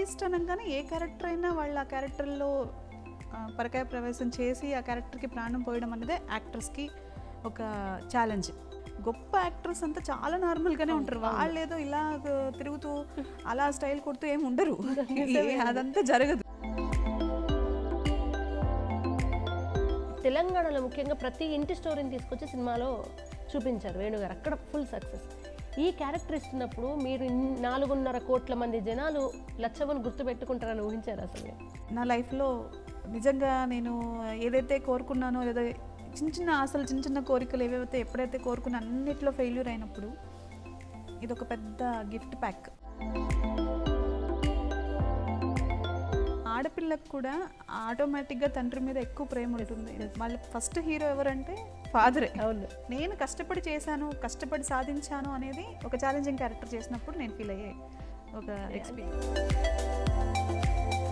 artist అనగానే ఏ character అయినా వాళ్ళు ఆ క్యారెక్టర్లో పరకాయ ప్రవేశం చేసి ఆ క్యారెక్టర్కి ప్రాణం పోయడం అనేది యాక్టర్స్కి ఒక ఛాలెంజ్ గొప్ప యాక్టర్స్ అంతా చాలా నార్మల్గానే ఉంటారు వాళ్ళు ఏదో ఇలా తిరుగుతూ అలా స్టైల్ కొడుతూ ఏమి ఉండరు ఏ- అదంతా జరగదు తెలంగాణలో ముఖ్యంగా ప్రతి ఇంటి స్టోరీని తీసుకొచ్చి సినిమాలో చూపించారు వేణుగారు అక్కడ ఫుల్ సక్సెస్ ఈ క్యారెక్టర్ ఇస్తున్నప్పుడు మీరు ఇన్- నాలుగున్నర కోట్ల మంది జనాలు లచ్చవని గుర్తుపెట్టుకుంటారని ఊహించారు అసలు నా లైఫ్లో నిజంగా నేను ఏదైతే కోరుకున్నానో లేదా చిన్న చిన్న ఆశలు చిన్న చిన్న కోరికలు ఏవైతే ఎప్పుడైతే కోరుకున్న అన్నిట్లో ఫెయిల్యూర్ అయినప్పుడు ఇది ఒక పెద్ద గిఫ్ట్ ప్యాక్ ఆడపిల్లకు కూడా ఆటోమేటిక్గా తండ్రి మీద ఎక్కువ ప్రేమ ఉంటుంది వాళ్ళ ఫస్ట్ హీరో ఎవరంటే ఫాదరే అవును నేను కష్టపడి చేశాను కష్టపడి సాధించాను అనేది ఒక ఛాలెంజింగ్ క్యారెక్టర్ చేసినప్పుడు నేను ఫీల్ అయ్యే ఒక ఎక్స్పీరియన్స్